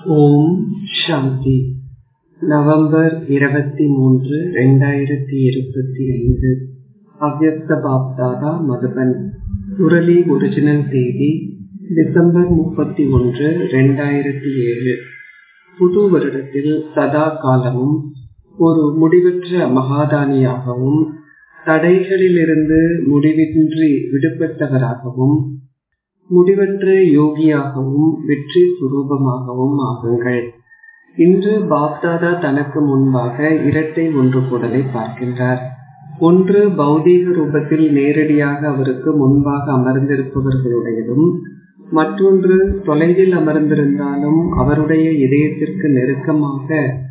ஓம் சாந்தி November இருபத்தி மூன்று ரெண்டாயிரத்தி இருபத்தி ஐந்து அவ்யக்த பாப்தாதா மதுபன் முரளி ஒரிஜினல் தேதி டிசம்பர் முப்பத்தி ஒன்று ரெண்டாயிரத்தி ஏழு புது வருடத்தில் சதா காலமும் ஒரு முடிவற்ற மகாதானியாகவும் தடைகளிலிருந்து முடிவின்றி விடுபட்டவராகவும் முடிவற்ற யோகியாகவும் வெற்றி சுரூபமாகவும் ஆகுங்கள் இன்று பாப்தாதா தனக்கு முன்பாக இரட்டை ஒன்று கூடலை பார்க்கின்றார் ஒன்று பௌதீக ரூபத்தில் நேரடியாக அவருக்கு முன்பாக அமர்ந்திருப்பவர்களுடையதும் மற்றொன்று தொலைவில் அமர்ந்திருந்தாலும் அவருடைய இதயத்திற்கு நெருக்கமாக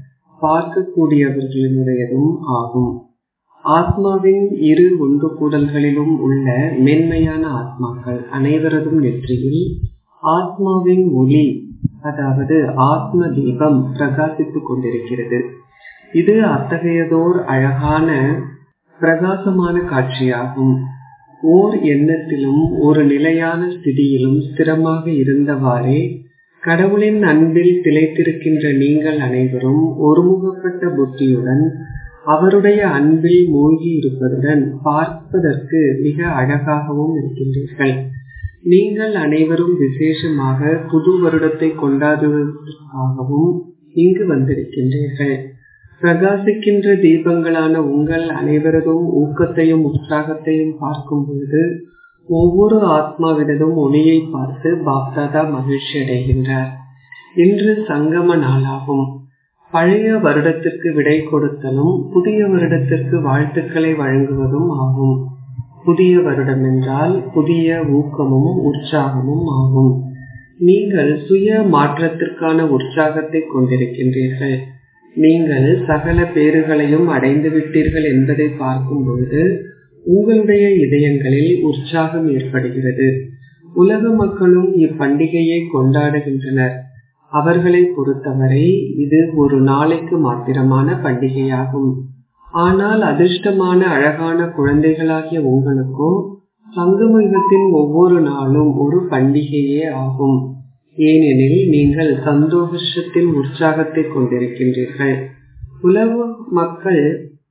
பார்க்கக்கூடியவர்களினுடையதும் ஆகும் ஆத்மாவின் இரு ஒன்று கூடல்களிலும் உள்ள மென்மையான ஆத்மாக்கள் அனைவரதும் நெற்றியில் ஆத்மாவின் ஒளி அதாவது ஆத்ம தீபம் பிரகாசித்துக் கொண்டிருக்கிறது இது அத்தகையதோர் அழகான பிரகாசமான காட்சியாகும் ஓர் எண்ணத்திலும் ஒரு நிலையான ஸ்திதியிலும் ஸ்திரமாக இருந்தவாறே கடவுளின் அன்பில் திளைத்திருக்கின்ற நீங்கள் அனைவரும் ஒருமுகப்பட்ட புத்தியுடன் அவருடைய அன்பில் மூழ்கி இருப்பதுடன் பார்ப்பதற்கு மிக அழகாகவும் இருக்கின்றீர்கள் நீங்கள் அனைவரும் விசேஷமாக புது வருடத்தை கொண்டாடுவதற்காகவும் இங்கு வந்திருக்கின்றீர்கள் பிரகாசிக்கின்ற தீபங்களான உங்கள் அனைவரதும் ஊக்கத்தையும் உற்சாகத்தையும் பார்க்கும் பொழுது ஒவ்வொரு ஆத்மாவினதும் ஒளியை பார்த்து பாப்தாதா மகிழ்ச்சி அடைகின்றார் இன்று சங்கம நாளாகும் பழைய வருடத்திற்கு விடை கொடுத்தலும் புதிய வருடத்திற்கு வாழ்த்துக்களை வழங்குவதும் ஆகும் புதிய வருடம் என்றால் புதிய ஊக்கமும் உற்சாகமும் ஆகும் நீங்கள் சுய மாற்றத்திற்கான உற்சாகத்தை கொண்டிருக்கின்றீர்கள் நீங்கள் சகல பேறுகளையும் அடைந்து விட்டீர்கள் என்பதை பார்க்கும் பொழுது உங்களுடைய இதயங்களில் உற்சாகம் ஏற்படுகிறது உலக மக்களும் இப்பண்டிகையை கொண்டாடுகின்றனர் அவர்களை பொறுத்தவரை இது ஒரு நாளைக்கு மாத்திரமான பண்டிகையாகும் ஆனால் அதிர்ஷ்டமான அழகான குழந்தைகளாகிய உங்களுக்கோ சங்கமயுகத்தின் ஒவ்வொரு நாளும் ஒரு பண்டிகையே ஆகும் ஏனெனில் நீங்கள் சந்தோஷத்தின் உற்சாகத்தை கொண்டிருக்கின்றீர்கள் உலக மக்கள்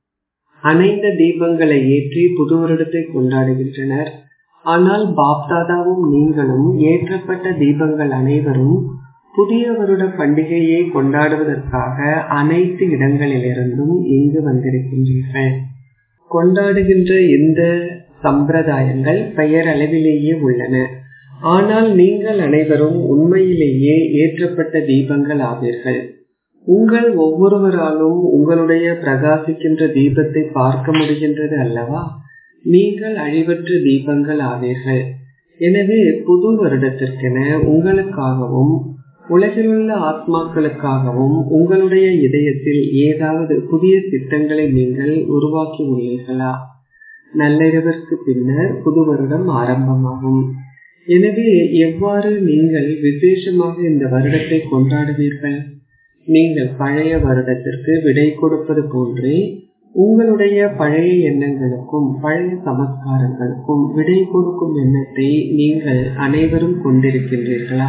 அனைந்த தீபங்களை ஏற்றி புது வருடத்தை கொண்டாடுகின்றனர் ஆனால் பாப்தாதாவும் நீங்களும் ஏற்றப்பட்ட தீபங்கள் அனைவரும் புதிய வருட பண்டிகையை கொண்டாடுவதற்காக அனைத்து இடங்களிலிருந்தும் இங்கு வந்திருக்கின்றீர்கள் கொண்டாடுகின்ற இந்த சம்பிரதாயங்கள் பெயர் அளவிலேயே உள்ளன ஆனால் நீங்கள் அனைவரும் உண்மையிலேயே ஏற்றப்பட்ட தீபங்கள் ஆவீர்கள் உங்கள் ஒவ்வொருவராலும் உங்களுடைய பிரகாசிக்கின்ற தீபத்தை பார்க்க முடிகின்றது அல்லவா நீங்கள் அழிவற்ற தீபங்கள் ஆவீர்கள் எனவே புது வருடத்திற்கென உங்களுக்காகவும் உலகிலுள்ள ஆத்மாக்களுக்காகவும் உங்களுடைய இதயத்தில் ஏதாவது புதிய திட்டங்களை நீங்கள் உருவாக்கி உள்ளீர்களா நள்ளிரவிற்கு பின்னர் புது வருடம் ஆரம்பமாகும் எனவே எவ்வாறு நீங்கள் விசேஷமாக இந்த வருடத்தை கொண்டாடுவீர்கள் நீங்கள் பழைய வருடத்திற்கு விடை கொடுப்பது போன்றே உங்களுடைய பழைய எண்ணங்களுக்கும் பழைய சமஸ்காரங்களுக்கும் விடை கொடுக்கும் எண்ணத்தை நீங்கள் அனைவரும் கொண்டிருக்கின்றீர்களா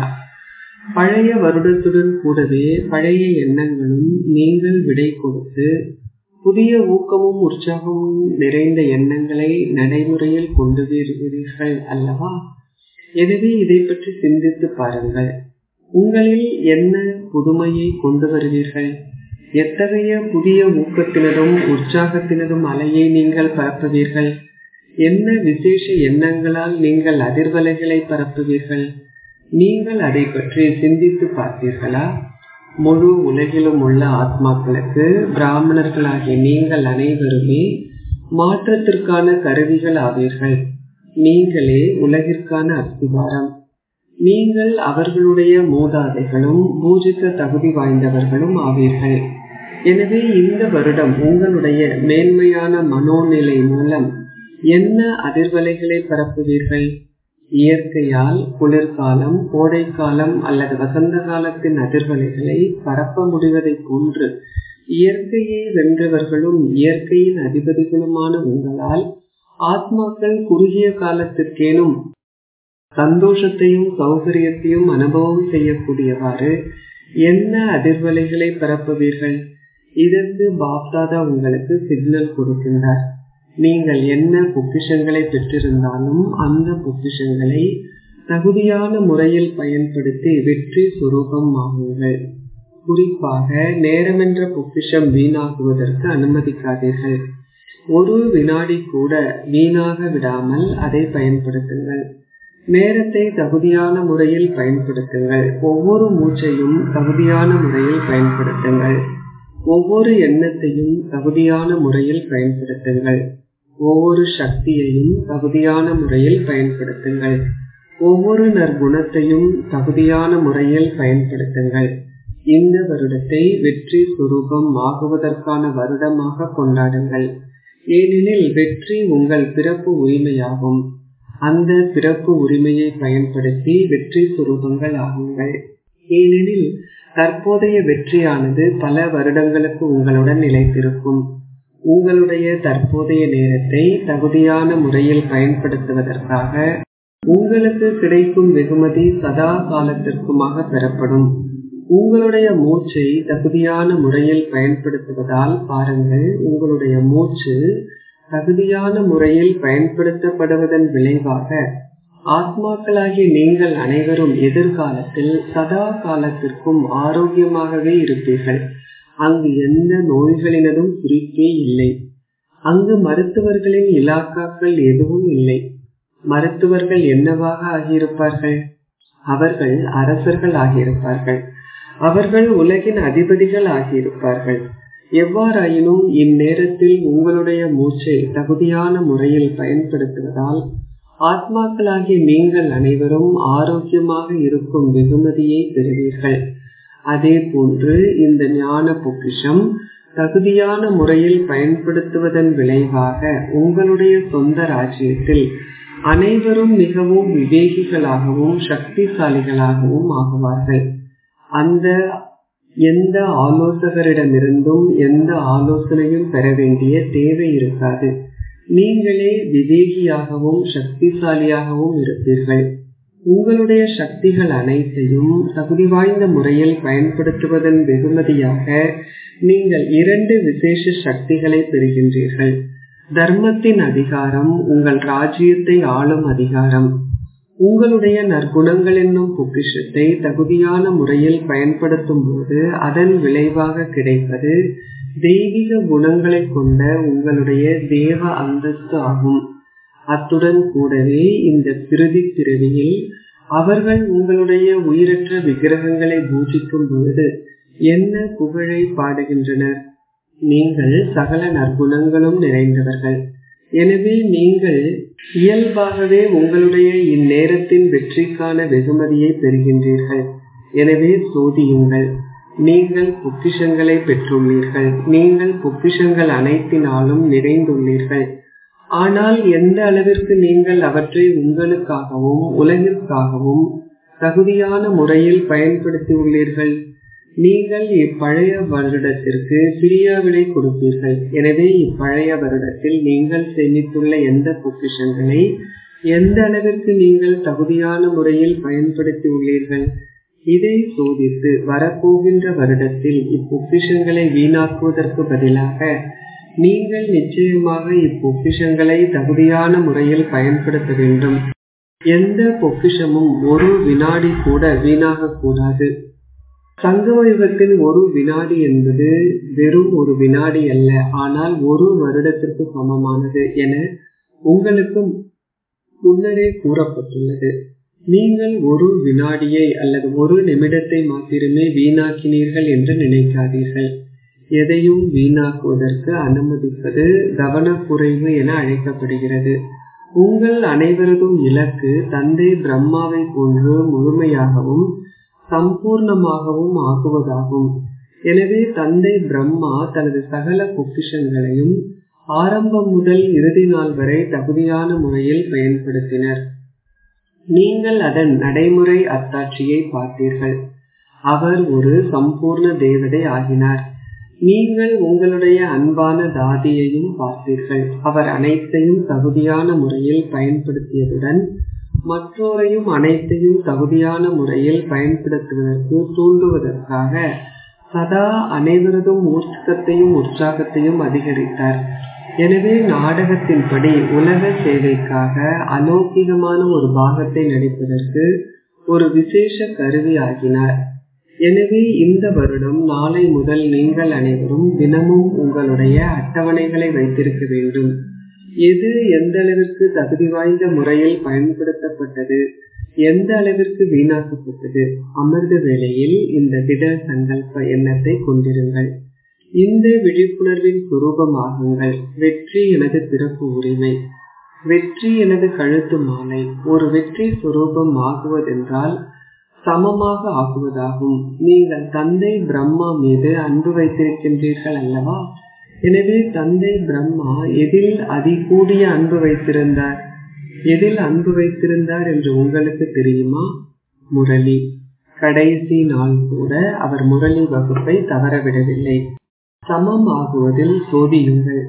பழைய வருடத்துடன் கூடவே பழைய எண்ணங்களும் நீங்கள் விடை கொடுத்து புதிய ஊக்கமும் உற்சாகமும் நிறைந்த எண்ணங்களை நடைமுறையில் கொண்டு வருகிறீர்கள் அல்லவா எனவே இதை பற்றி சிந்தித்து பாருங்கள் உங்களில் என்ன புதுமையை கொண்டு வருவீர்கள் எத்தகைய புதிய ஊக்கத்தினதும் உற்சாகத்தினதும் அலையை நீங்கள் பரப்புவீர்கள் என்ன விசேஷ எண்ணங்களால் நீங்கள் அதிர்வலைகளை பரப்புவீர்கள் நீங்கள் அதை பற்றி சிந்தித்து பார்த்தீர்களா முழு உலகிலும் உள்ள ஆத்மாக்களுக்கு பிராமணர்களாகிய நீங்கள் அனைவருமே மாற்றத்திற்கான கருவிகள் ஆவீர்கள் நீங்களே உலகிற்கான அஸ்திவாரம் நீங்கள் அவர்களுடைய மூதாதைகளும் பூஜிக்க தகுதி வாய்ந்தவர்களும் ஆவீர்கள் எனவே இந்த வருடம் உங்களுடைய மேன்மையான மனோநிலை மூலம் என்ன அதிர்வலைகளை பரப்புவீர்கள் இயற்கையால் குளிர்காலம் கோடைக்காலம் அல்லது வசந்த காலத்தின் அதிர்வலைகளை பரப்ப முடிவதை போன்று இயற்கையை வென்றவர்களும் இயற்கையின் அதிபதிகளுமான உங்களால் ஆத்மாக்கள் குறுகிய காலத்திற்கேனும் சந்தோஷத்தையும் சௌகரியத்தையும் அனுபவம் செய்யக்கூடியவாறு என்ன அதிர்வலைகளை பரப்புவீர்கள் இதற்கு பாப்தாதா உங்களுக்கு சிக்னல் கொடுக்கின்றார் நீங்கள் என்ன பொக்கிஷங்களை பெற்றிருந்தாலும் அந்த பொக்கிஷங்களை தகுதியான முறையில் பயன்படுத்தி வெற்றி சுரூபம் ஆகுங்கள் குறிப்பாக நேரமென்ற பொக்கிஷம் வீணாகுவதற்கு அனுமதிக்காதீர்கள் ஒரு வினாடி கூட வீணாக விடாமல் அதை பயன்படுத்துங்கள் நேரத்தை தகுதியான முறையில் பயன்படுத்துங்கள் ஒவ்வொரு மூச்சையும் தகுதியான முறையில் பயன்படுத்துங்கள் ஒவ்வொரு எண்ணத்தையும் தகுதியான முறையில் பயன்படுத்துங்கள் ஒவ்வொரு சக்தியையும் தகுதியான முறையில் பயன்படுத்துங்கள் ஒவ்வொரு நற்குணத்தையும் தகுதியான முறையில் பயன்படுத்துங்கள் இந்த வருடத்தை வெற்றி சுரூபம் ஆகுவதற்கான வருடமாக கொண்டாடுங்கள் ஏனெனில் வெற்றி உங்கள் பிறப்பு உரிமையாகும் அந்த பிறப்பு உரிமையை பயன்படுத்தி வெற்றி சுரூபங்கள் ஆகுங்கள் ஏனெனில் தற்போதைய வெற்றியானது பல வருடங்களுக்கு உங்களுடன் நிலைத்திருக்கும் உங்களுடைய தற்போதைய நேரத்தை தகுதியான முறையில் பயன்படுத்துவதற்காக உங்களுக்கு கிடைக்கும் வெகுமதி சதா காலத்திற்குமாக பெறப்படும் உங்களுடைய மூச்சை தகுதியான முறையில் பயன்படுத்துவதால் பாருங்கள் உங்களுடைய மூச்சு தகுதியான முறையில் பயன்படுத்தப்படுவதன் விளைவாக ஆத்மாக்களாகிய நீங்கள் அனைவரும் எதிர்காலத்தில் சதா காலத்திற்கும் ஆரோக்கியமாகவே இருப்பீர்கள் அங்கு எந்த நோய்களினதும் குறிப்பே இல்லை அங்கு மருத்துவர்களின் இலாக்காக்கள் எதுவும் இல்லை மருத்துவர்கள் என்னவாக ஆகியிருப்பார்கள் அவர்கள் அரசர்கள் ஆகியிருப்பார்கள் அவர்கள் உலகின் அதிபதிகள் ஆகியிருப்பார்கள் எவ்வாறாயினும் இந்நேரத்தில் உங்களுடைய மூச்சை தகுதியான முறையில் பயன்படுத்துவதால் ஆத்மாக்களாகிய நீங்கள் அனைவரும் ஆரோக்கியமாக இருக்கும் வெகுமதியை பெறுவீர்கள் அதே போன்று இந்த ஞான பொக்கிஷம் தகுதியான முறையில் பயன்படுத்துவதன் விளைவாக உங்களுடைய சொந்த ராஜ்யத்தில் அனைவரும் மிகவும் விவேகிகளாகவும் சக்திசாலிகளாகவும் ஆகுவார்கள் அந்த எந்த ஆலோசகரிடமிருந்தும் எந்த ஆலோசனையும் பெற வேண்டிய தேவை இருக்காது நீங்களே விவேகியாகவும் சக்திசாலியாகவும் இருப்பீர்கள் உங்களுடைய சக்திகள் அனைத்தையும் தகுதி வாய்ந்த முறையில் பயன்படுத்துவதன் வெகுமதியாக நீங்கள் இரண்டு விசேஷ சக்திகளை பெறுகின்றீர்கள் தர்மத்தின் அதிகாரம் உங்கள் ராஜ்யத்தை ஆளும் அதிகாரம் உங்களுடைய நற்குணங்கள் என்னும் பொக்கிஷத்தை தகுதியான முறையில் பயன்படுத்தும் போது அதன் விளைவாக கிடைப்பது தெய்வீக குணங்களை கொண்ட உங்களுடைய தேவ அந்தஸ்து ஆகும் அத்துடன் கூடவே இந்த பிரிதி பிறவியில் அவர்கள் உங்களுடைய உயிரற்ற விக்கிரகங்களை பூஜிக்கும் பொழுது என்ன புகழை பாடுகின்றனர் நீங்கள் சகல நற்குணங்களும் நிறைந்தவர்கள் எனவே நீங்கள் இயல்பாகவே உங்களுடைய இந்நேரத்தின் வெற்றிக்கான வெகுமதியை பெறுகின்றீர்கள் எனவே சோதியுங்கள் நீங்கள் பொக்கிஷங்களை பெற்றுள்ளீர்கள் நீங்கள் பொக்கிஷங்கள் அனைத்தினாலும் நிறைந்துள்ளீர்கள் ஆனால் எந்த அளவிற்கு நீங்கள் அவற்றை உங்களுக்காகவும் உலகிற்காகவும் தகுதியான முறையில் பயன்படுத்தி உள்ளீர்கள் நீங்கள் இப்பழைய வருடத்திற்கு பிரியாவிடை கொடுப்பீர்கள் எனவே இப்பழைய வருடத்தில் நீங்கள் சேமித்துள்ள எந்த பொக்கிஷங்களை எந்த அளவிற்கு நீங்கள் தகுதியான முறையில் பயன்படுத்தி உள்ளீர்கள் இதை சோதித்து வரப்போகின்ற வருடத்தில் இப்பொக்கிஷங்களை வீணாக்குவதற்கு பதிலாக நீங்கள் நிச்சயமாக இப்பொக்கிஷங்களை தகுதியான முறையில் பயன்படுத்த வேண்டும் எந்த பொக்கிஷமும் ஒரு வினாடி கூட வீணாக கூடாது சங்கம யுகத்தின் ஒரு வினாடி என்பது வெறும் ஒரு வினாடி அல்ல ஆனால் ஒரு வருடத்திற்கு சமமானது என உங்களுக்கு முன்னரே கூறப்பட்டுள்ளது நீங்கள் ஒரு வினாடியை அல்லது ஒரு நிமிடத்தை மாத்திரமே வீணாக்கினீர்கள் என்று நினைக்காதீர்கள் எதையும் வீணாக்குவதற்கு அனுமதிப்பது கவனக்குறைவு என அழைக்கப்படுகிறது உங்கள் அனைவரதும் இலக்கு தந்தை பிரம்மாவை போன்று முழுமையாகவும் சம்பூர்ணமாகவும் ஆகுவதாகும் எனவே தந்தை பிரம்மா தனது சகல பொக்கிஷங்களையும் ஆரம்பம் முதல் இறுதி நாள் வரை தகுதியான முறையில் பயன்படுத்தினர் நீங்கள் அதன் நடைமுறை அத்தாட்சியை பார்த்தீர்கள் அவர் ஒரு சம்பூர்ண தேவதை ஆகினார் நீங்கள் உங்களுடைய அன்பான தாதியையும் பார்த்தீர்கள் அவர் அனைத்தையும் தகுதியான முறையில் பயன்படுத்தியதுடன் மற்றோரையும் அனைத்தையும் தகுதியான முறையில் பயன்படுத்துவதற்கு தூண்டுவதற்காக சதா அனைவரதும் ஊக்கத்தையும் உற்சாகத்தையும் அதிகரித்தார் எனவே நாடகத்தின்படி உலக சேவைக்காக அலௌகிகமான ஒரு பாகத்தை நடிப்பதற்கு ஒரு விசேஷ கருவி ஆகினார் எனவே இந்த வருடம் நாளை முதல் நீங்கள் அனைவரும் தினமும் உங்களுடைய அட்டவணைகளை வைத்திருக்க வேண்டும் எது எந்த அளவிற்கு தகுதி வாய்ந்த முறையில் பயன்படுத்தப்பட்டது எந்த அளவிற்கு வீணாக்கப்பட்டது அமிர்த வேளையில் இந்த திட சங்கல்ப எண்ணத்தை கொண்டிருங்கள் இந்த விழிப்புணர்வின் சுரூபமாகுங்கள் வெற்றி எனது பிறப்பு உரிமை வெற்றி எனது கழுத்து மாலை ஒரு வெற்றி சுரூபம் ஆகுவதென்றால் சமமாக ஆகுவதாகும் நீங்கள் தந்தை பிரம்மா மீது அன்பு வைத்திருக்கின்றீர்கள் அல்லவா எனவே தந்தை பிரம்மா எதில் அதிகூடிய அன்பு வைத்திருந்தார் எதில் அன்பு வைத்திருந்தார் என்று உங்களுக்கு தெரியுமா முரளி கடைசி நாள் கூட அவர் முரளி வகுப்பை தவறவிடவில்லை சமம் ஆகுவதில் சோதியுங்கள்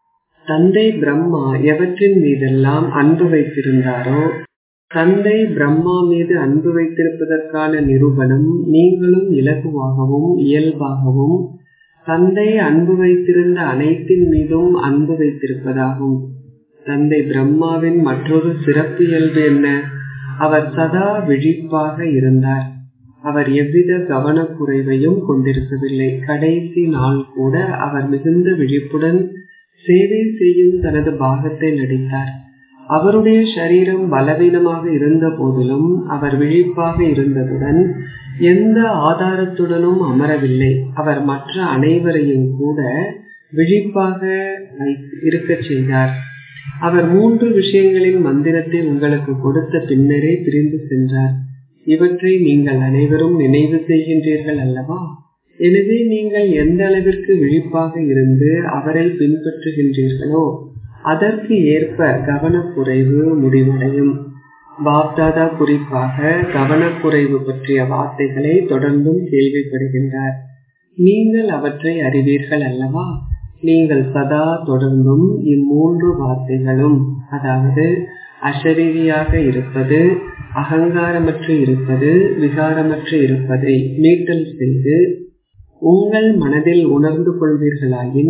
தந்தை பிரம்மா எவற்றின் மீதெல்லாம் அன்பு வைத்திருந்தாரோ தந்தை பிரம்மா மீது அன்பு வைத்திருப்பதற்கான நிரூபணம் நீங்களும் இலகுவாகவும் இயல்பாகவும் தந்தை அன்பு வைத்திருந்த அனைத்தின் மீதும் அன்பு வைத்திருப்பதாகும் தந்தை பிரம்மாவின் மற்றொரு சிறப்பு இயல்பு என்ன அவர் சதா விழிப்பாக இருந்தார் அவர் எவ்வித கவனக்குறைவையும் கொண்டிருக்கவில்லை கடைசி நாள் கூட அவர் மிகுந்த விழிப்புடன் சேவை செய்யும் தனது பாகத்தை நடித்தார் அவருடைய சரீரம் பலவீனமாக இருந்த போதிலும் அவர் விழிப்பாக இருந்ததுடன் எந்த ஆதாரத்துடனும் அமரவில்லை அவர் மற்ற அனைவரையும் கூட விழிப்பாக இருக்கச் செய்தார் அவர் மூன்று விஷயங்களின் மந்திரத்தை உங்களுக்கு கொடுத்த பின்னரே பிரிந்து சென்றார் இவற்றை நீங்கள் அனைவரும் நினைவு செய்கின்றீர்கள் அல்லவா எனவே நீங்கள் எந்த அளவிற்கு விழிப்பாக இருந்து அவரை பின்பற்றுகின்றீர்களோ அதற்கு ஏற்ப கவனக்குறைவு முடிவடையும் பாப்தாதா குறிப்பாக கவனக்குறைவு பற்றிய வார்த்தைகளை தொடர்ந்தும் கேள்விப்படுகின்றார் நீங்கள் அவற்றை அறிவீர்கள் அல்லவா நீங்கள் சதா தொடர்ந்தும் இம்மூன்று வார்த்தைகளும் அதாவது அசரீரியாக இருப்பது அகங்காரமற்று இருப்பது விகாரமற்று இருப்பதை மீட்டல் செய்து உங்கள் மனதில் உணர்ந்து கொள்வீர்களாயின்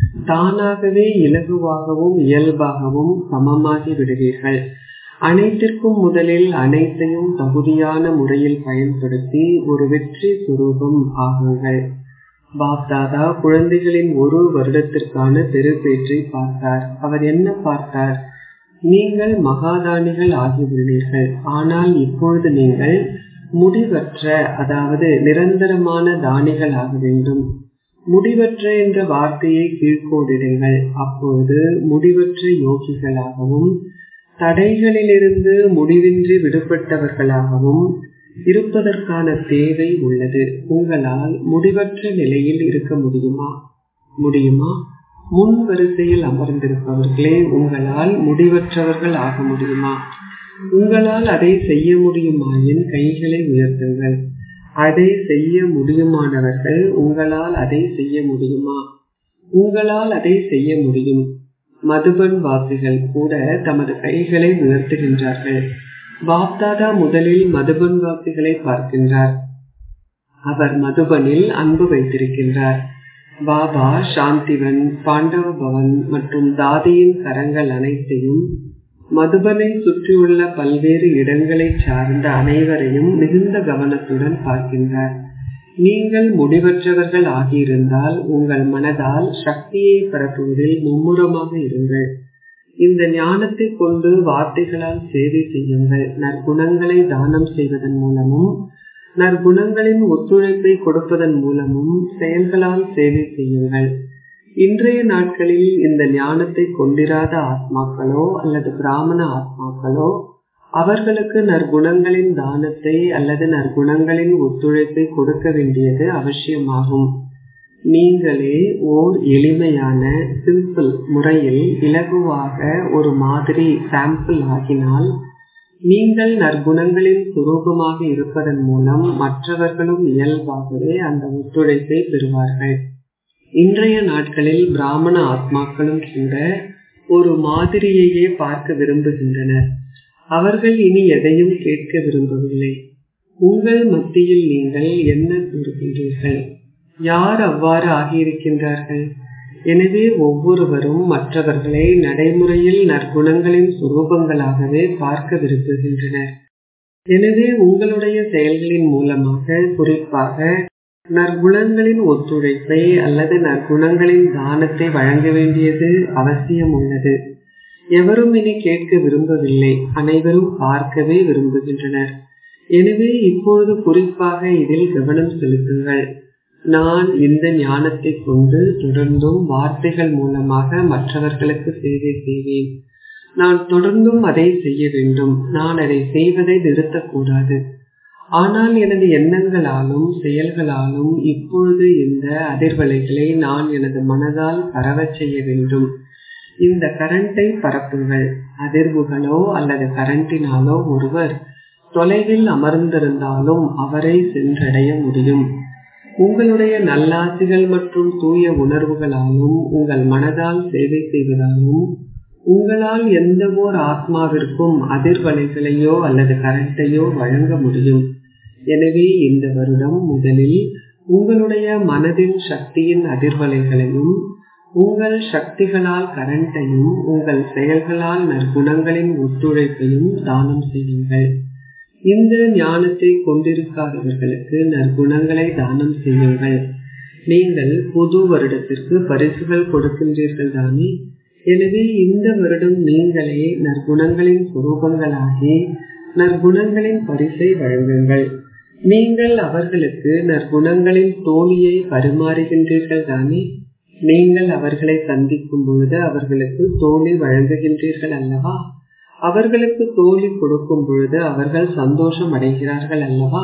தானாகவே இலகுவாகவும் இயல்பாகவும் சமமாகி விடுவீர்கள் அனைத்திற்கும் முதலில் அனைத்தையும் தகுதியான முறையில் பயன்படுத்தி ஒரு வெற்றி சுரூபம் ஆகுங்கள் பாப்தாதா குழந்தைகளின் ஒரு வருடத்திற்கான பெருப்பேற்றை பார்த்தார் அவர் என்ன பார்த்தார் நீங்கள் மகாதானிகள் ஆகியுள்ளீர்கள் ஆனால் இப்பொழுது நீங்கள் முடிவற்ற அதாவது நிரந்தரமான தானிகள் ஆக வேண்டும் முடிவற்ற என்ற வார்த்தையை கீழ்கோடிடுங்கள் அப்பொழுது முடிவற்ற யோகிகளாகவும் தடைகளிலிருந்து முடிவின்றி விடுபட்டவர்களாகவும் இருப்பதற்கான தேவை உள்ளது உங்களால் முடிவற்ற நிலையில் இருக்க முடியுமா முடியுமா முன் வரிசையில் அமர்ந்திருப்பவர்களே உங்களால் முடிவற்றவர்கள் ஆக முடியுமா உங்களால் அதை செய்ய முடியுமாயின் கைகளை உயர்த்துங்கள் அதை செய்ய முடியுமானவர்கள் உங்களால் அதை செய்ய முடியுமா உங்களால் அதை செய்ய முடியும் மதுபன் வாசிகள் கூட தமது கைகளை உயர்த்துகின்றார்கள் பாப்தாதா முதலில் மதுபன் வாசிகளை பார்க்கின்றார் அவர் மதுபனில் அன்பு வைத்திருக்கின்றார் பாபா சாந்திவன் பாண்டவ பவன் மற்றும் தாதியின் கரங்கள் அனைத்தையும் மதுபனை சுற்றியுள்ள பல்வேறு இடங்களை சார்ந்த அனைவரையும் மிகுந்த கவனத்துடன் பார்க்கின்றார் நீங்கள் முடிவற்றவர்கள் ஆகியிருந்தால் உங்கள் மனதால் சக்தியை பரப்புவதில் மும்முரமாக இருங்கள் இந்த ஞானத்தை கொண்டு வார்த்தைகளால் சேவை செய்யுங்கள் நற்குணங்களை தானம் செய்வதன் மூலமும் நற்குணங்களின் ஒத்துழைப்பை கொடுப்பதன் மூலமும் செயல்களால் சேவை செய்யுங்கள் இன்றைய நாட்களில் இந்த ஞானத்தை கொண்டிராத ஆத்மாக்களோ அல்லது பிராமண ஆத்மாக்களோ அவர்களுக்கு நற்குணங்களின் தானத்தை அல்லது நற்குணங்களின் ஒத்துழைப்பை கொடுக்க வேண்டியது அவசியமாகும் நீங்களே ஓர் எளிமையான சிம்பிள் முறையில் இலகுவாக ஒரு மாதிரி சாம்பிள் ஆகினால் நீங்கள் நற்குணங்களின் சுரூபமாக இருப்பதன் மூலம் மற்றவர்களும் இயல்பாகவே அந்த ஒத்துழைப்பை பெறுவார்கள் இன்றைய நாட்களில் பிராமண ஆத்மாக்களும் கூட ஒரு மாதிரியையே பார்க்க விரும்புகின்றனர் அவர்கள் இனி எதையும் கேட்க விரும்பவில்லை உங்கள் மத்தியில் நீங்கள் என்ன கூறுகின்றீர்கள் யார் அவ்வாறு ஆகியிருக்கின்றார்கள் எனவே ஒவ்வொருவரும் மற்றவர்களை நடைமுறையில் நற்குணங்களின் சுரூபங்களாகவே பார்க்க விரும்புகின்றனர் எனவே உங்களுடைய செயல்களின் மூலமாக குறிப்பாக நற்குணங்களின் ஒத்துழைப்பை அல்லது நற்குணங்களின் தானத்தை வழங்க வேண்டியது அவசியம் உள்ளது எவரும் இனி கேட்க விரும்பவில்லை அனைவரும் பார்க்கவே விரும்புகின்றனர் எனவே இப்பொழுது குறிப்பாக இதில் கவனம் செலுத்துங்கள் நான் இந்த ஞானத்தை கொண்டு தொடர்ந்தும் வார்த்தைகள் மூலமாக மற்றவர்களுக்கு சேவை செய்வேன் நான் தொடர்ந்தும் அதை செய்ய வேண்டும் நான் அதை செய்வதை நிறுத்தக்கூடாது ஆனால் எனது எண்ணங்களாலும் செயல்களாலும் இப்பொழுது இந்த அதிர்வலைகளை நான் எனது மனதால் பரவச் செய்ய வேண்டும் இந்த கரண்டை பரப்புங்கள் அதிர்வுகளோ அல்லது கரண்டினாலோ ஒருவர் தொலைவில் அமர்ந்திருந்தாலும் அவரை சென்றடைய முடியும் உங்களுடைய நல்லாசிகள் மற்றும் தூய உணர்வுகளாலும் உங்கள் மனதால் சேவை செய்வதாலும் உங்களால் எந்த ஓர் ஆத்மாவிற்கும் அதிர்வலைகளையோ அல்லது கரண்டையோ வழங்க முடியும் எனவே இந்த வருடம் முதலில் உங்களுடைய மனதின் சக்தியின் அதிர்வலைகளையும் உங்கள் சக்திகளால் கரண்டையும் உங்கள் செயல்களால் நற்குணங்களின் ஒத்துழைப்பையும் தானம் செய்யுங்கள் இந்த ஞானத்தை கொண்டிருக்காதவர்களுக்கு நற்குணங்களை தானம் செய்யுங்கள் நீங்கள் புது வருடத்திற்கு பரிசுகள் கொடுக்கின்றீர்கள் தானே எனவே இந்த வருடம் நீங்களே நற்குணங்களின் சுரூபங்களாகி நற்குணங்களின் பரிசை வழங்குங்கள் நீங்கள் அவர்களுக்கு நற்குணங்களின் தோழியை பரிமாறுகின்றீர்கள் தானே நீங்கள் அவர்களை சந்திக்கும் பொழுது அவர்களுக்கு தோழி வழங்குகின்றீர்கள் அல்லவா அவர்களுக்கு தோழி கொடுக்கும் பொழுது அவர்கள் சந்தோஷம் அடைகிறார்கள் அல்லவா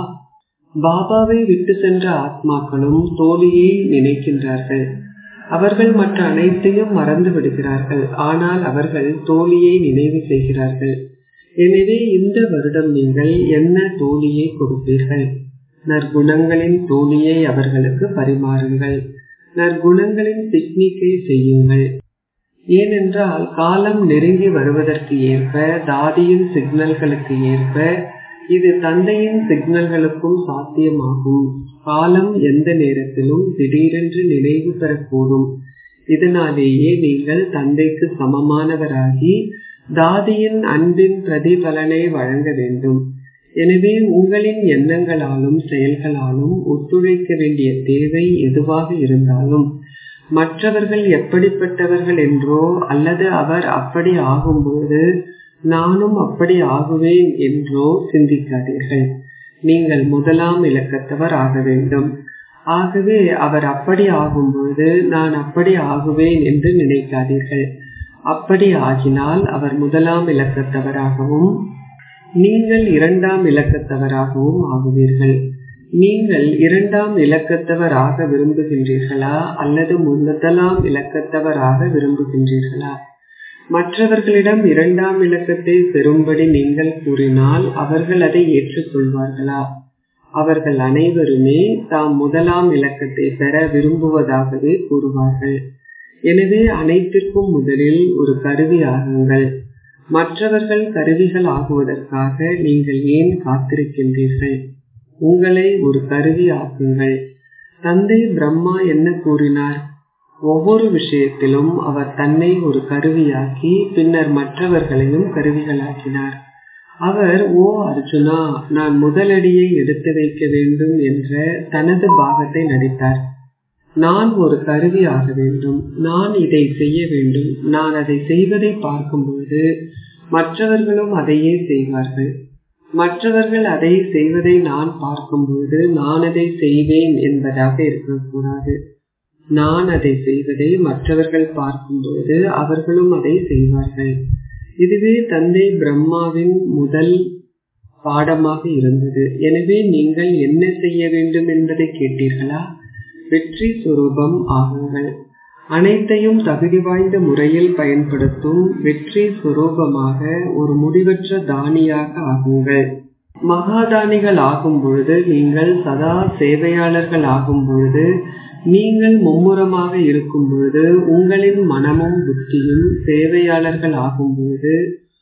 பாபாவை விட்டு சென்ற ஆத்மாக்களும் தோழியை நினைக்கின்றார்கள் அவர்கள் மற்ற அனைத்தையும் மறந்து விடுகிறார்கள் ஆனால் அவர்கள் தோழியை நினைவு செய்கிறார்கள் எனவே இந்த வருடம் நீங்கள் என்ன தோழியை கொடுப்பீர்கள் நற்குணங்களின் தோழியை அவர்களுக்கு பரிமாறுங்கள் நற்குணங்களின் பிக்னிக்கை செய்யுங்கள் ஏனென்றால் காலம் நெருங்கி வருவதற்கு ஏற்ப தாதியின் சிக்னல்களுக்கு ஏற்ப இது தந்தையின் சிக்னல்களுக்கும் சாத்தியமாகும் காலம் எந்த நேரத்திலும் திடீரென்று நினைவு பெறக்கூடும் இதனாலேயே நீங்கள் தந்தைக்கு சமமானவராகி தாதியின் அன்பின் பிரதிபலனை வழங்க வேண்டும் எனவே உங்களின் எண்ணங்களாலும் செயல்களாலும் ஒத்துழைக்க வேண்டிய தேவை எதுவாக இருந்தாலும் மற்றவர்கள் எப்படிப்பட்டவர்கள் என்றோ அல்லது அவர் அப்படி ஆகும்போது நானும் அப்படி ஆகுவேன் என்றோ சிந்திக்காதீர்கள் நீங்கள் முதலாம் இலக்கத்தவர் ஆக வேண்டும் ஆகவே அவர் அப்படி ஆகும்போது நான் அப்படி ஆகுவேன் என்று நினைக்காதீர்கள் அப்படி ஆகினால் அவர் முதலாம் இலக்கத்தவராகவும் நீங்கள் இரண்டாம் இலக்கத்தவராகவும் ஆகுவீர்கள் நீங்கள் இரண்டாம் இலக்கத்தவர் ஆக விரும்புகின்றீர்களா அல்லது முதலாம் இலக்கத்தவர் ஆக விரும்புகின்றீர்களா மற்றவர்களிடம் இரண்டாம் இலக்கத்தை பெறும்படி நீங்கள் கூறினால் அவர்கள் அதை ஏற்றுக்கொள்வார்களா அவர்கள் அனைவருமே தாம் முதலாம் இலக்கத்தை பெற விரும்புவதாகவே கூறுவார்கள் எனவே அனைத்திற்கும் முதலில் ஒரு கருவி ஆகுங்கள் மற்றவர்கள் கருவிகள் ஆகுவதற்காக நீங்கள் ஏன் காத்திருக்கின்றீர்கள் உங்களை ஒரு கருவி ஆக்குங்கள் தந்தை பிரம்மா என்ன கூறினார் ஒவ்வொரு விஷயத்திலும் அவர் தன்னை ஒரு கருவியாக்கி பின்னர் மற்றவர்களையும் கருவிகளாக்கினார் அவர் ஓ அர்ஜுனா நான் முதலடியை எடுத்து வைக்க வேண்டும் என்ற தனது பாகத்தை நடித்தார் நான் ஒரு கருவி ஆக வேண்டும் நான் இதை செய்ய வேண்டும் நான் அதை செய்வதை பார்க்கும்போது மற்றவர்களும் அதையே செய்வார்கள் மற்றவர்கள் அதை செய்வதை நான் பார்க்கும்போது நான் அதை செய்வேன் என்பதாக இருக்கக்கூடாது நான் அதை செய்வதை மற்றவர்கள் பார்க்கும்போது அவர்களும் அதை செய்வார்கள் இதுவே தந்தை பிரம்மாவின் முதல் பாடமாக இருந்தது எனவே நீங்கள் என்ன செய்ய வேண்டும் என்பதை கேட்டீர்களா வெற்றி சுரூபம் ஆகுங்கள் அனைத்தையும் தகுதி வாய்ந்த முறையில் பயன்படுத்தும் வெற்றி சுரூபமாக ஒரு முடிவற்ற தானியாக ஆகுங்கள் மகாதானிகள் ஆகும் பொழுது நீங்கள் சதா சேவையாளர்கள் ஆகும் பொழுது நீங்கள் மும்முரமாக இருக்கும் பொழுது உங்களின் மனமும் புத்தியும் சேவையாளர்கள் ஆகும் பொழுது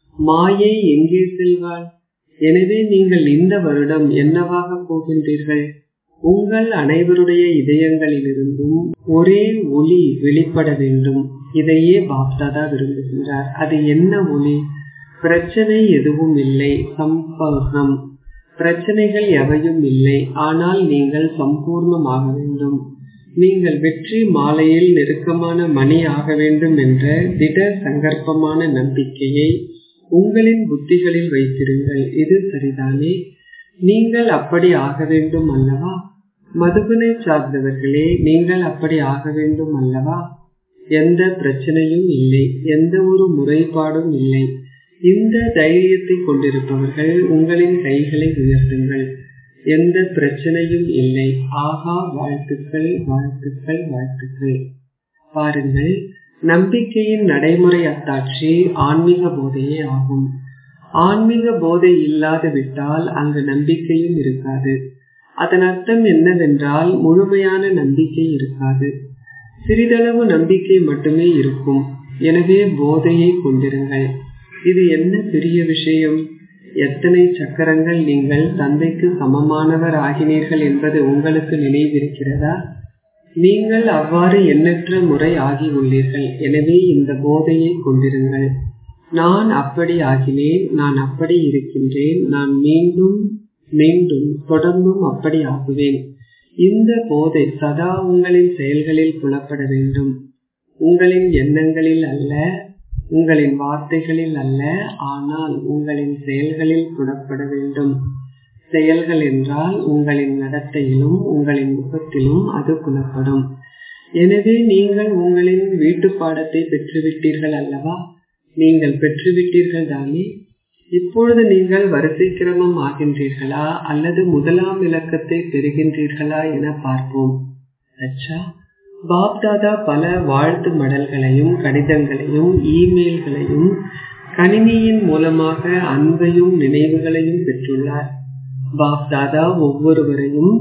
மாயை எங்கே செல்வாள் எனவே நீங்கள் இந்த வருடம் என்னவாக போகின்றீர்கள் உங்கள் அனைவருடைய இதயங்களிலிருந்தும் ஒரே ஒளி வெளிப்பட வேண்டும் இதையே பாப்தாதா விரும்புகின்றார் அது என்ன ஒளி பிரச்சனை எதுவும் இல்லை சம்பூர்ணம் பிரச்சனைகள் எவையும் இல்லை ஆனால் நீங்கள் சம்பூர்ணமாக வேண்டும் நீங்கள் வெற்றி மாலையில் நெருக்கமான மணி ஆக வேண்டும் என்ற திட சங்கற்பமான நம்பிக்கையை உங்களின் புத்திகளில் வைத்திருங்கள் இது சரிதானே நீங்கள் அப்படி ஆக வேண்டும் அல்லவா மதுபனை சார்ந்தவர்களே நீங்கள் அப்படி ஆக வேண்டும் அல்லவா எந்த பிரச்சனையும் இல்லை எந்த ஒரு முறைப்பாடும் இல்லை இந்த தைரியத்தை கொண்டிருப்பவர்கள் உங்களின் கைகளை உயர்த்துங்கள் எந்த பிரச்சனையும் இல்லை ஆகா வாழ்த்துக்கள் வாழ்த்துக்கள் வாழ்த்துக்கள் பாருங்கள் நம்பிக்கையின் நடைமுறை அத்தாட்சி ஆன்மீக போதையே ஆகும் ஆன்மீக போதை இல்லாது விட்டால் அங்கு நம்பிக்கையும் இருக்காது அதன் அர்த்தம் என்னவென்றால் முழுமையான நம்பிக்கை இருக்காது சிறிதளவு நம்பிக்கை மட்டுமே இருக்கும் எனவே போதையை கொண்டிருங்கள் இது என்ன பெரிய விஷயம் எத்தனை சக்கரங்கள் நீங்கள் தந்தைக்கு சமமானவர் ஆகினீர்கள் என்பது உங்களுக்கு நினைவிருக்கிறதா நீங்கள் அவ்வாறு எண்ணற்ற முறை ஆகி உள்ளீர்கள் எனவே இந்த போதையை கொண்டிருங்கள் நான் அப்படி ஆகினேன் நான் அப்படி இருக்கின்றேன் நான் மீண்டும் மீண்டும் தொடர்ந்தும் அப்படி ஆகுவேன் இந்த போதை சதா உங்களின் செயல்களில் புலப்பட வேண்டும் உங்களின் எண்ணங்களில் அல்ல உங்களின் வார்த்தைகளில் அல்ல ஆனால் உங்களின் செயல்களில் புலப்பட வேண்டும் செயல்கள் என்றால் உங்களின் நடத்தையிலும் உங்களின் முகத்திலும் அது புலப்படும் எனவே நீங்கள் உங்களின் வீட்டு பாடத்தை பெற்றுவிட்டீர்கள் அல்லவா நீங்கள் பெற்றுவிட்டீர்கள் தானே இப்பொழுது நீங்கள் வரிசை கிரமம் ஆகின்றீர்களா அல்லது முதலாம் இலக்கத்தை பெறுகின்றீர்களா என பார்ப்போம் அச்சா பாப்தாதா பல வாழ்த்து மடல்களையும் கடிதங்களையும் இமெயில்களையும் கணினியின் மூலமாக அன்பையும் நினைவுகளையும் பெற்றுள்ளார் பாப்தாதா ஒவ்வொருவரையும்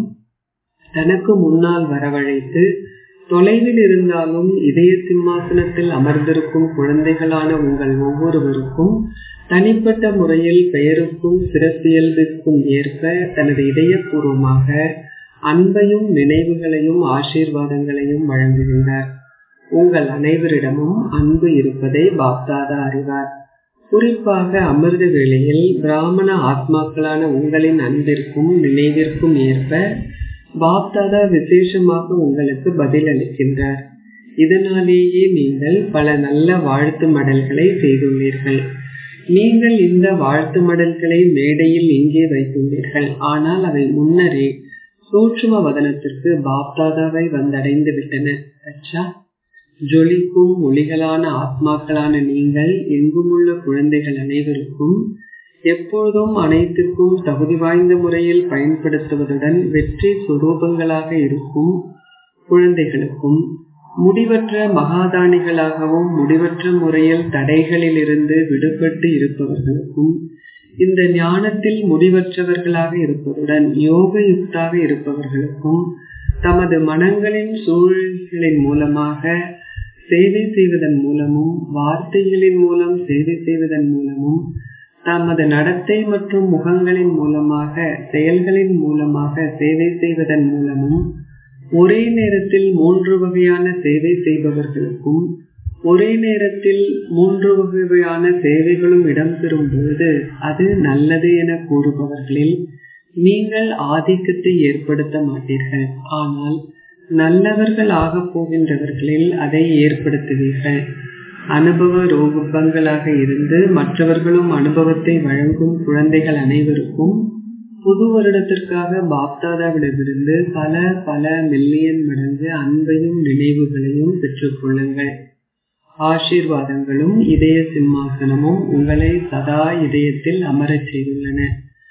தனக்கு முன்னால் வரவழைத்து தொலைவில் இருந்தாலும் இதய சிம்மாசனத்தில் அமர்ந்திருக்கும் குழந்தைகளான உங்கள் ஒவ்வொருவருக்கும் தனிப்பட்ட முறையில் பெயருக்கும் சிறப்பியல்பிற்கும் ஏற்ப தனது இதயபூர்வமாக அன்பையும் நினைவுகளையும் ஆசீர்வாதங்களையும் வழங்குகின்றார் உங்கள் அனைவரிடமும் அன்பு இருப்பதை பாப்தாதா அறிவார் குறிப்பாக அமிர்த வேளையில் பிராமண ஆத்மாக்களான உங்களின் அன்பிற்கும் நினைவிற்கும் ஏற்ப பாப்தாதா விசேஷமாக உங்களுக்கு பதில் அளிக்கின்றார் இதனாலேயே நீங்கள் பல நல்ல வாழ்த்து மடல்களை செய்துள்ளீர்கள் நீங்கள் இந்த வாழ்த்து மடல்களை மேடையில் இங்கே வைத்துள்ளீர்கள் ஆனால் அவை முன்னரே சூட்சும வதனத்திற்கு பாப்தாதாவை வந்தடைந்து விட்டன அச்சா ஜொலிக்கும் ஒளிகளான ஆத்மாக்களான நீங்கள் எங்குமுள்ள குழந்தைகள் அனைவருக்கும் எப்பொழுதும் அனைத்திற்கும் தகுதி வாய்ந்த முறையில் பயன்படுத்துவதுடன் வெற்றி சுரூபங்களாக இருக்கும் குழந்தைகளுக்கும் முடிவற்ற மகாதானிகளாகவும் முடிவற்ற முறையில் தடைகளிலிருந்து விடுபட்டு இருப்பவர்களுக்கும் இந்த ஞானத்தில் முடிவற்றவர்களாக இருப்பதுடன் யோக யுக்தாக இருப்பவர்களுக்கும் தமது மனங்களின் சூழல்களின் மூலமாக சேவை செய்வதன் மூலமும் வார்த்தைகளின் மூலம் சேவை செய்வதன் மூலமும் தமது நடத்தை மற்றும் முகங்களின் மூலமாக செயல்களின் மூலமாக சேவை செய்வதன் மூலமும் ஒரே நேரத்தில் மூன்று வகையான சேவை செய்பவர்களுக்கும் ஒரே நேரத்தில் மூன்று வகையான சேவைகளும் இடம்பெறும் பொழுது அது நல்லது என கூறுபவர்களில் நீங்கள் ஆதிக்கத்தை ஏற்படுத்த மாட்டீர்கள் ஆனால் நல்லவர்கள் ஆகப் போகின்றவர்களில் அதை ஏற்படுத்துவீர்கள் அனுபவ ரோகுப்பங்களாக இருந்து மற்றவர்களும் அனுபவத்தை வழங்கும் குழந்தைகள் அனைவருக்கும் புது வருடத்திற்காக பாப்தாதாவிடமிருந்து பல பல மில்லியன் மடங்கு அன்பையும் நினைவுகளையும் பெற்றுக்கொள்ளுங்கள் ஆசீர்வாதங்களும் இதய சிம்மாசனமும் உங்களை சதா இதயத்தில் அமரச் செய்துள்ளன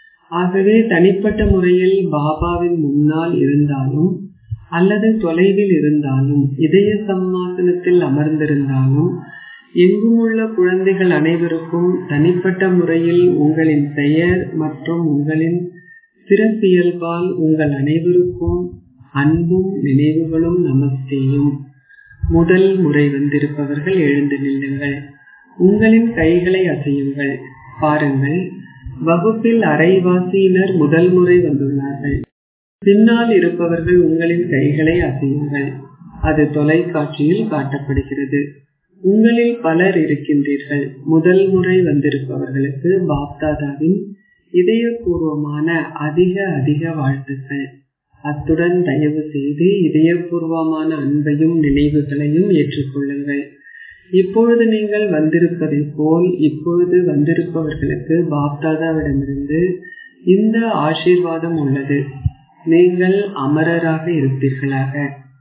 ஆகவே தனிப்பட்ட முறையில் பாபாவின் முன்னால் இருந்தாலும் அல்லது தொலைவில் இருந்தாலும் இதய சம்மாசனத்தில் அமர்ந்திருந்தாலும் எங்குமுள்ள குழந்தைகள் அனைவருக்கும் தனிப்பட்ட முறையில் உங்களின் பெயர் மற்றும் உங்களின் சிறப்பியல்பால் உங்கள் அனைவருக்கும் அன்பும் நினைவுகளும் நமஸ்தேயும் முதல் முறை வந்திருப்பவர்கள் எழுந்து நில்லுங்கள் உங்களின் கைகளை அசையுங்கள் பாருங்கள் வகுப்பில் அரைவாசியினர் முதல் முறை வந்துள்ளார்கள் பின்னால் இருப்பவர்கள் உங்களின் கைகளை அசையுங்கள் அது தொலைக்காட்சியில் காட்டப்படுகிறது உங்களில் பலர் இருக்கின்றீர்கள் முதல் முறை வந்திருப்பவர்களுக்கு பாப்தாதாவின் இதயபூர்வமான அதிக அதிக வாழ்த்துக்கள் அத்துடன் தயவு செய்து இதயபூர்வமான அன்பையும் நினைவுகளையும் ஏற்றுக்கொள்ளுங்கள் இப்பொழுது நீங்கள் வந்திருப்பதை போல் இப்பொழுது வந்திருப்பவர்களுக்கு பாப்தாதாவிடமிருந்து இந்த ஆசீர்வாதம் உள்ளது நீங்கள் அமரராக இருப்பீர்களாக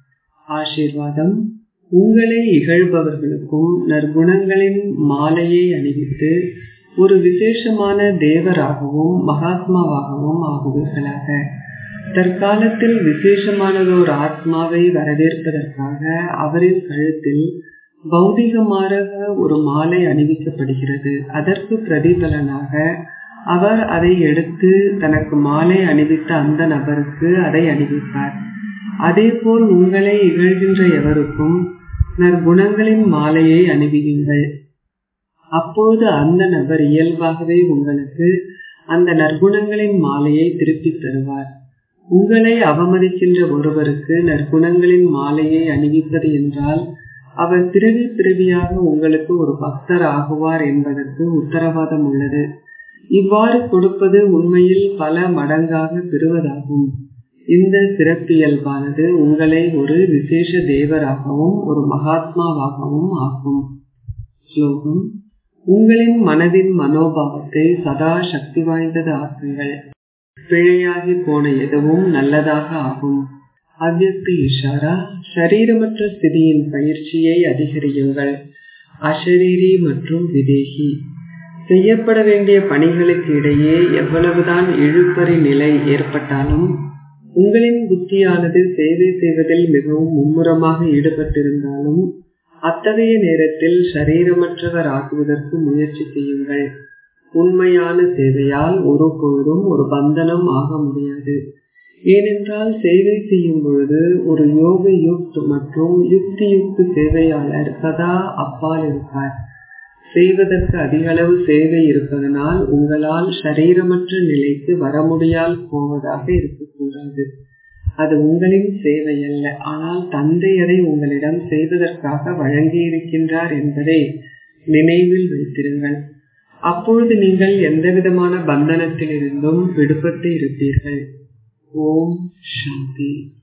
ஆசீர்வாதம் உங்களை இகழ்பவர்களுக்கும் நற்குணங்களின் மாலையை அணிவித்து ஒரு விசேஷமான தேவராகவும் மகாத்மாவாகவும் ஆகுவீர்களாக தற்காலத்தில் விசேஷமானதோர் ஆத்மாவை வரவேற்பதற்காக அவரின் கழுத்தில் பௌதிகமாக ஒரு மாலை அணிவிக்கப்படுகிறது அதற்கு பிரதிபலனாக அவர் அதை எடுத்து தனக்கு மாலை அணிவித்த அந்த நபருக்கு அதை அணிவிப்பார் அதேபோல் உங்களை இகழ்கின்ற எவருக்கும் நற்குணங்களின் மாலையை அணிவியுங்கள் அப்பொழுது அந்த நபர் இயல்பாகவே உங்களுக்கு அந்த நற்குணங்களின் மாலையை திருப்பித் தருவார் உங்களை அவமதிக்கின்ற ஒருவருக்கு நற்குணங்களின் மாலையை அணிவிப்பது என்றால் அவர் பிறவி பிறவியாக உங்களுக்கு ஒரு பக்தர் ஆகுவார் என்பதற்கு உத்தரவாதம் உள்ளது இவ்வாறு கொடுப்பது உண்மையில் பல மடங்காக பெறுவதாகும் இந்த சிறப்பியல்பானது உங்களை ஒரு விசேஷ தேவராகவும் ஒரு மகாத்மாவாகவும் ஆக்கும் ஸ்லோகம் உங்களின் மனதின் மனோபாவத்தை சதா சக்தி வாய்ந்தது ஆக்குங்கள் பிழையாகி போன எதுவும் நல்லதாக ஆகும் அவ்யக்தி இஷாரா சரீரமற்ற ஸ்திதியின் பயிற்சியை அதிகரியுங்கள் அஷரீரி மற்றும் விதேகி செய்யப்பட வேண்டிய பணிகளுக்கு இடையே எவ்வளவுதான் இழுப்பறி நிலை ஏற்பட்டாலும் உங்களின் புத்தியானது சேவை செய்வதில் மிகவும் மும்முரமாக ஈடுபட்டிருந்தாலும் அத்தகைய நேரத்தில் சரீரமற்றவர் ஆக்குவதற்கு முயற்சி செய்யுங்கள் உண்மையான சேவையால் ஒரு பொழுதும் ஒரு பந்தனம் ஆக முடியாது ஏனென்றால் சேவை செய்யும் பொழுது ஒரு யோக யுக்த் மற்றும் யுக்தி யுக்து சேவையாளர் சதா அப்பால் இருப்பார் செய்வதற்கு அதிக அளவு சேவை இருப்பதனால் உங்களால் சரீரமற்ற நிலைக்கு வர முடியால் போவதாக இருக்கக்கூடாது அது உங்களின் சேவை அல்ல ஆனால் தந்தை அதை உங்களிடம் செய்வதற்காக வழங்கி இருக்கின்றார் என்பதை நினைவில் வைத்திருங்கள் அப்பொழுது நீங்கள் எந்தவிதமான பந்தனத்திலிருந்தும் விடுபட்டு இருப்பீர்கள் ஓம் சாந்தி